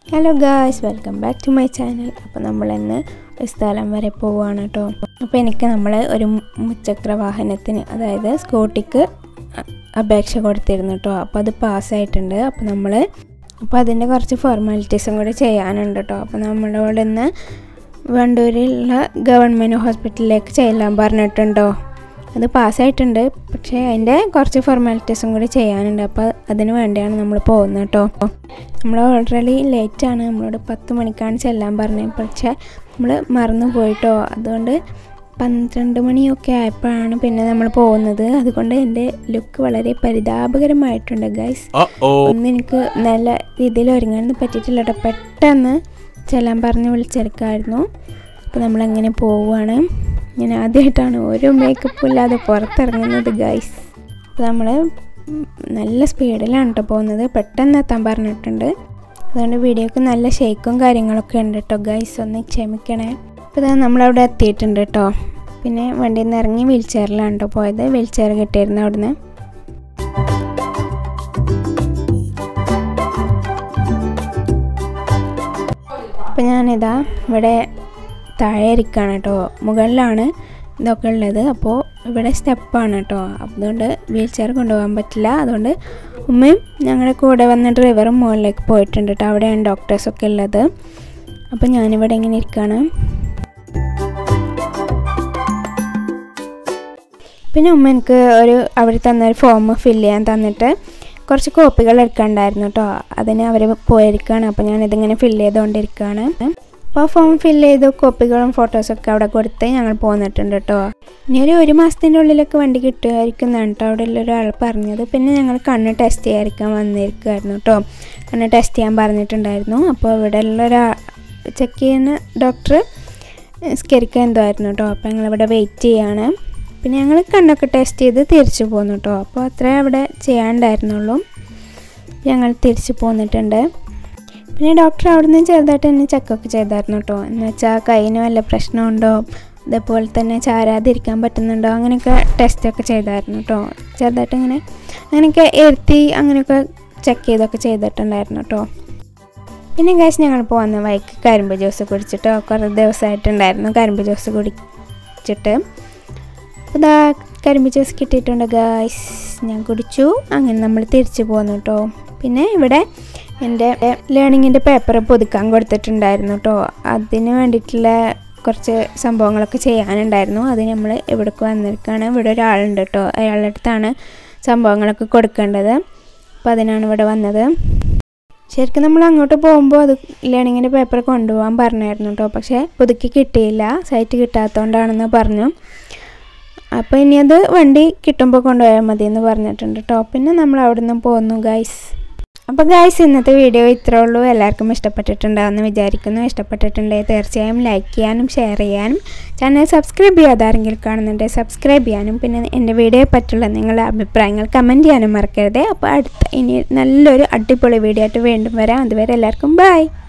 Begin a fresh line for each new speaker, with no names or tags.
Hello guys welcome back to my channel അപ്പോൾ നമ്മൾ ഇന്ന് ഒരു സ്ഥലം വരെ പോവുകയാണ് കേട്ടോ അപ്പോൾ എനിക്ക് നമ്മൾ ഒരു മുച്ചക്ര വാഹനത്തിന് അതായത് സ്കൂട്ടിക്ക് അ- അപേക്ഷ കൊടുത്തിരുന്നു കേട്ടോ അപ്പോൾ അത് പാസ്സായിട്ടുണ്ട് അപ്പോൾ നമ്മൾ അപ്പോൾ അതിൻ്റെ കുറച്ച് ഫോർമാലിറ്റീസും കൂടി ചെയ്യാനുണ്ട് കേട്ടോ അപ്പോൾ നമ്മളോട് ഇന്ന് വണ്ടൂരിലുള്ള ഗവൺമെൻറ് ഹോസ്പിറ്റലിലേക്ക് ചെല്ലാൻ പറഞ്ഞിട്ടുണ്ടോ അത് പാസ്സായിട്ടുണ്ട് പക്ഷേ അതിൻ്റെ കുറച്ച് ഫോർമാലിറ്റീസും കൂടി ചെയ്യാനുണ്ട് അപ്പോൾ അതിന് വേണ്ടിയാണ് നമ്മൾ പോകുന്നത് കേട്ടോ നമ്മൾ ഓൾറെഡി ലേറ്റാണ് നമ്മളോട് പത്ത് മണിക്കാണ് ചെല്ലാൻ പറഞ്ഞത് പക്ഷേ നമ്മൾ മറന്നു പോയിട്ടോ അതുകൊണ്ട് പന്ത്രണ്ട് മണിയൊക്കെ ആയപ്പോഴാണ് പിന്നെ നമ്മൾ പോകുന്നത് അതുകൊണ്ട് എൻ്റെ ലുക്ക് വളരെ പരിതാപകരമായിട്ടുണ്ട് ഗൈസ്
Uh-oh.
ഒന്നും എനിക്ക് നല്ല രീതിയിൽ ഒരുങ്ങാനൊന്നും പറ്റിയിട്ടില്ല കേട്ടോ പെട്ടെന്ന് ചെല്ലാൻ പറഞ്ഞ് വിളിച്ചെടുക്കായിരുന്നു അപ്പോൾ നമ്മളങ്ങനെ പോവുകയാണ് ഞാൻ ആദ്യമായിട്ടാണ് ഒരു മേക്കപ്പും ഇല്ലാതെ പുറത്തിറങ്ങുന്നത് ഗൈസ് അപ്പോൾ നമ്മൾ നല്ല സ്പീഡിലാണ് കേട്ടോ പോകുന്നത് പെട്ടെന്ന് എത്താൻ പറഞ്ഞിട്ടുണ്ട് അതുകൊണ്ട് വീഡിയോക്ക് നല്ല ഷേക്കും കാര്യങ്ങളൊക്കെ ഉണ്ട് കേട്ടോ ഗൈസ് ഒന്ന് ക്ഷമിക്കണേ അപ്പോൾ ഇതാ നമ്മളവിടെ എത്തിയിട്ടുണ്ട് കേട്ടോ പിന്നെ വണ്ടിയിൽ നിന്ന് ഇറങ്ങി വീൽ ചെയറിലാണ് കേട്ടോ പോയത് വീൽ ചെയർ കിട്ടിയിരുന്നു അവിടുന്ന് അപ്പം ഞാനിതാ ഇവിടെ താഴെ ഇരിക്കുകയാണ് കേട്ടോ മുകളിലാണ് ഇതൊക്കെ ഉള്ളത് അപ്പോൾ ഇവിടെ സ്റ്റെപ്പാണ് കേട്ടോ അതുകൊണ്ട് വീൽ ചെയർ കൊണ്ടുപോകാൻ പറ്റില്ല അതുകൊണ്ട് ഉമ്മയും ഞങ്ങളുടെ കൂടെ വന്ന ഡ്രൈവറും മുകളിലേക്ക് പോയിട്ടുണ്ട് കേട്ടോ അവിടെയാണ് ഡോക്ടേഴ്സൊക്കെ ഉള്ളത് അപ്പോൾ ഞാനിവിടെ ഇങ്ങനെ ഇരിക്കുകയാണ് പിന്നെ ഉമ്മ എനിക്ക് ഒരു അവർ തന്ന ഒരു ഫോം ഫില്ല് ചെയ്യാൻ തന്നിട്ട് കുറച്ച് കോപ്പികൾ എടുക്കാണ്ടായിരുന്നു കേട്ടോ അതിന് അവർ പോയിരിക്കുകയാണ് അപ്പോൾ ഞാനിതിങ്ങനെ ഫില്ല് ചെയ്തുകൊണ്ടിരിക്കുകയാണ് അപ്പോൾ ഫോം ഫില്ല് ചെയ്ത് കോപ്പികളും ഫോട്ടോസൊക്കെ അവിടെ കൊടുത്ത് ഞങ്ങൾ പോന്നിട്ടുണ്ട് കേട്ടോ ഇനി ഒരു ഒരു മാസത്തിൻ്റെ ഉള്ളിലൊക്കെ വണ്ടി കിട്ടുമായിരിക്കുന്നതാണ് കേട്ടോ അവിടെ ഉള്ള ഒരാൾ പറഞ്ഞത് പിന്നെ ഞങ്ങൾ കണ്ണ് ടെസ്റ്റ് ചെയ്യാതിരിക്കാൻ വന്നിരിക്കുമായിരുന്നു കേട്ടോ കണ്ണ് ടെസ്റ്റ് ചെയ്യാൻ പറഞ്ഞിട്ടുണ്ടായിരുന്നു അപ്പോൾ ഇവിടെ ഉള്ള ഒരാ ചെക്ക് ചെയ്യുന്ന ഡോക്ടർ സ്കരിക്കാൻ എന്തോ ആയിരുന്നു കേട്ടോ അപ്പോൾ ഞങ്ങളിവിടെ വെയിറ്റ് ചെയ്യാണ് പിന്നെ ഞങ്ങൾ കണ്ണൊക്കെ ടെസ്റ്റ് ചെയ്ത് തിരിച്ചു പോന്നു കേട്ടോ അപ്പോൾ അത്രേ അവിടെ ചെയ്യാണ്ടായിരുന്നുള്ളൂ ഞങ്ങൾ തിരിച്ചു പോന്നിട്ടുണ്ട് പിന്നെ ഡോക്ടർ അവിടുന്ന് ചെറുതായിട്ട് എന്നെ ചെക്കൊക്കെ ചെയ്തായിരുന്നു കേട്ടോ എന്ന് വെച്ചാൽ കയ്യിന് വല്ല പ്രശ്നമുണ്ടോ അതേപോലെ തന്നെ ചാരാതിരിക്കാൻ പറ്റുന്നുണ്ടോ അങ്ങനെയൊക്കെ ടെസ്റ്റൊക്കെ ചെയ്തായിരുന്നു കേട്ടോ ചെറുതായിട്ട് ഇങ്ങനെ അങ്ങനെയൊക്കെ എഴുത്തി അങ്ങനെയൊക്കെ ചെക്ക് ചെയ്തൊക്കെ ചെയ്തിട്ടുണ്ടായിരുന്നു കേട്ടോ പിന്നെ കാശ് ഞങ്ങൾ പോകുന്ന വൈക്ക് കരിമ്പ് ജ്യൂസ് കുടിച്ചിട്ടോ കുറേ ദിവസമായിട്ടുണ്ടായിരുന്നു കരിമ്പ് ജ്യൂസ് കുടിച്ചിട്ട് അപ്പോൾ ഇതാ കരിമ്പ് ജ്യൂസ് കിട്ടിയിട്ടുണ്ട് ഗായ്സ് ഞാൻ കുടിച്ചു അങ്ങനെ നമ്മൾ തിരിച്ചു പോന്നു കേട്ടോ പിന്നെ ഇവിടെ എൻ്റെ ലേണിങ്ങിൻ്റെ പേപ്പർ പുതുക്കാൻ കൊടുത്തിട്ടുണ്ടായിരുന്നു കേട്ടോ അതിന് വേണ്ടിയിട്ടുള്ള കുറച്ച് സംഭവങ്ങളൊക്കെ ചെയ്യാനുണ്ടായിരുന്നു അത് നമ്മൾ ഇവിടേക്ക് വന്നിരിക്കുകയാണ് ഇവിടെ ഒരാളുണ്ട് കേട്ടോ അയാളുടെ അടുത്താണ് സംഭവങ്ങളൊക്കെ കൊടുക്കേണ്ടത് അപ്പോൾ അതിനാണ് ഇവിടെ വന്നത് ശരിക്കും നമ്മൾ അങ്ങോട്ട് പോകുമ്പോൾ അത് ലേണിങ്ങിൻ്റെ പേപ്പർ കൊണ്ടുപോകാൻ പറഞ്ഞായിരുന്നു കേട്ടോ പക്ഷേ പുതുക്കി കിട്ടിയില്ല സൈറ്റ് കിട്ടാത്തതുകൊണ്ടാണെന്ന് പറഞ്ഞു അപ്പോൾ ഇനി അത് വണ്ടി കിട്ടുമ്പോൾ കൊണ്ടുപോയാൽ മതി എന്ന് പറഞ്ഞിട്ടുണ്ട് കേട്ടോ പിന്നെ നമ്മൾ അവിടെ നിന്ന് പോന്നു ഗൈസ് അപ്പോൾ ഗൈസ് ഇന്നത്തെ വീഡിയോ ഇത്രേ ഉള്ളൂ എല്ലാവർക്കും ഇഷ്ടപ്പെട്ടിട്ടുണ്ടാവുമെന്ന് വിചാരിക്കുന്നു ഇഷ്ടപ്പെട്ടിട്ടുണ്ടെങ്കിൽ തീർച്ചയായും ലൈക്ക് ചെയ്യാനും ഷെയർ ചെയ്യാനും ചാനൽ സബ്സ്ക്രൈബ് ചെയ്യാതെ ആരെങ്കിലും കാണുന്നുണ്ടെങ്കിൽ സബ്സ്ക്രൈബ് ചെയ്യാനും പിന്നെ എൻ്റെ വീഡിയോയെ പറ്റുള്ള നിങ്ങളുടെ അഭിപ്രായങ്ങൾ കമൻറ്റ് ചെയ്യാനും മറക്കരുത് അപ്പോൾ അടുത്ത ഇനി നല്ലൊരു അടിപൊളി വീഡിയോ ആയിട്ട് വീണ്ടും വരാം അതുവരെ എല്ലാവർക്കും ബൈ